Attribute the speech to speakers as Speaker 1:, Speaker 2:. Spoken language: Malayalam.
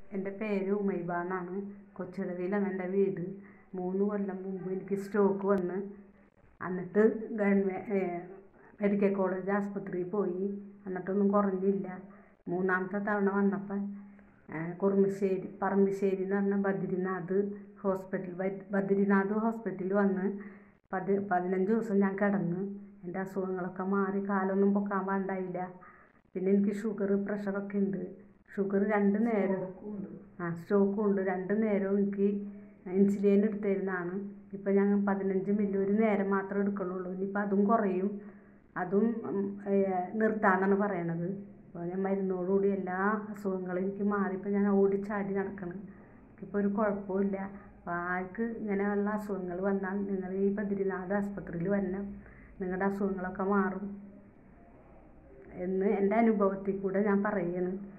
Speaker 1: എൻ്റെ പേര് ഉമൈബ എന്നാണ് കൊച്ചുടവിയിലാണ് എൻ്റെ വീട് മൂന്ന് കൊല്ലം മുമ്പ് എനിക്ക് സ്ട്രോക്ക് വന്ന് എന്നിട്ട് ഗവൺമെൻറ് മെഡിക്കൽ കോളേജ് ആസ്പത്രിയിൽ പോയി എന്നിട്ടൊന്നും കുറഞ്ഞില്ല മൂന്നാമത്തെ തവണ വന്നപ്പോൾ കുറുമശ്ശേരി പറമ്പിശ്ശേരി എന്ന് പറഞ്ഞ ബദ്രിനാഥ് ഹോസ്പിറ്റൽ ബദ്രിനാഥ് ഹോസ്പിറ്റലിൽ വന്ന് പതി പതിനഞ്ച് ദിവസം ഞാൻ കിടന്ന് എൻ്റെ അസുഖങ്ങളൊക്കെ മാറി കാലൊന്നും പൊക്കാൻ പാണ്ടായില്ല പിന്നെ എനിക്ക് ഷുഗർ പ്രഷറൊക്കെ ഉണ്ട് ഷുഗർ രണ്ട് നേരം ആ സ്ട്രോക്കും ഉണ്ട് രണ്ട് നേരവും എനിക്ക് ഇൻസുലിൻ എടുത്തിരുന്നതാണ് ഇപ്പം ഞാൻ പതിനഞ്ച് മില്ലി ഒരു നേരം മാത്രമേ എടുക്കണുള്ളൂ ഇനിയിപ്പോൾ അതും കുറയും അതും നിർത്താമെന്നാണ് പറയണത് അപ്പോൾ ഞാൻ മരുന്നോടുകൂടി എല്ലാ അസുഖങ്ങളും എനിക്ക് മാറി ഇപ്പം ഞാൻ ഓടിച്ചാടി നടക്കണം എനിക്കിപ്പോൾ ഒരു കുഴപ്പമില്ല അപ്പോൾ ആർക്ക് ഇങ്ങനെയുള്ള അസുഖങ്ങൾ വന്നാൽ നിങ്ങൾ ഈ ബദ്രിനാഥ് ആസ്പത്രിയിൽ വരണം നിങ്ങളുടെ അസുഖങ്ങളൊക്കെ മാറും എന്ന് എൻ്റെ അനുഭവത്തിൽ കൂടെ ഞാൻ പറയുകയാണ്